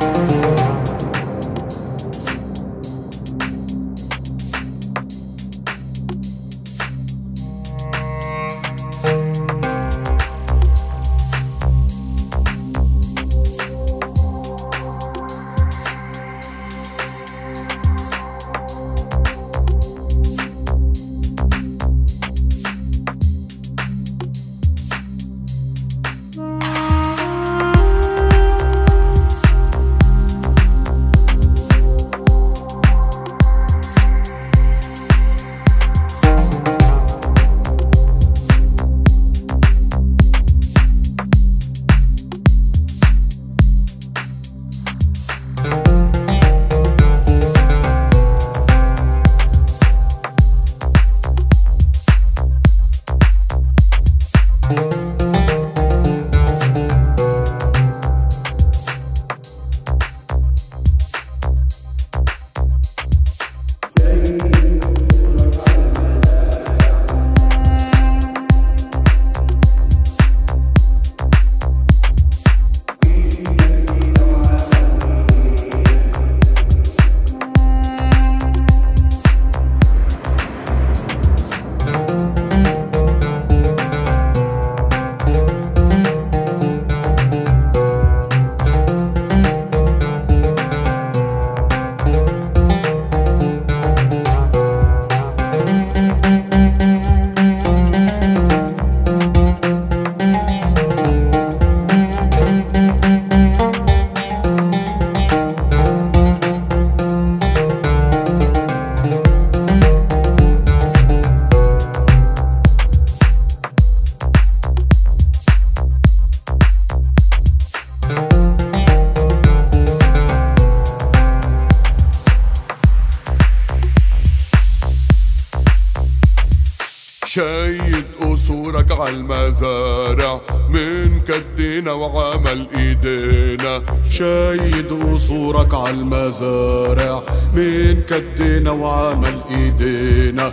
شايد قصورك عالمزارع من كدنا وعمل ايدينا شايد قصورك عالمزارع من كدنا وعمل ايدينا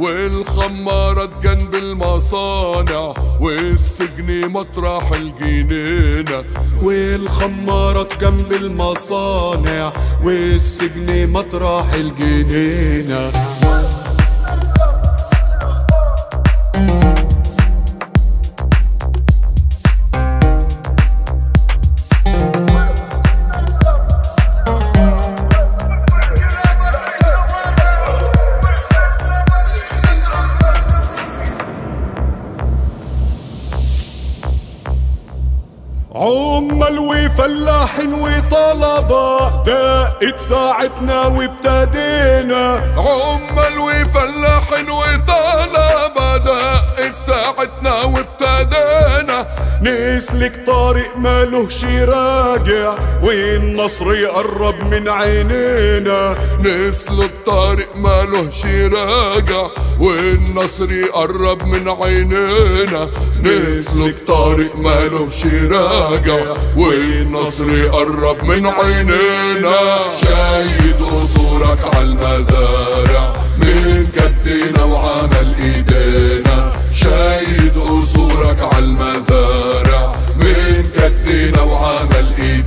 والخمارات جنب المصانع والسجن مطرح الجنينة والخمارات جنب المصانع والسجن مطرح الجنينة عمال وفلاحين وطلبة دقت ساعتنا وابتدينا عمال وفلاحين وطلبة دقت ساعتنا وابتدينا نسلك طريق مالهش راجع والنصر يقرب من عينينا نسلك طريق مالهش راجع والنصر يقرب من عينينا نسلك طريق مالهش راجع والنصر يقرب من عينينا شايد قصورك عالمزارع من كدنا وعمل ايدينا شايد قصورك عالمزارع من كدنا وعمل ايدينا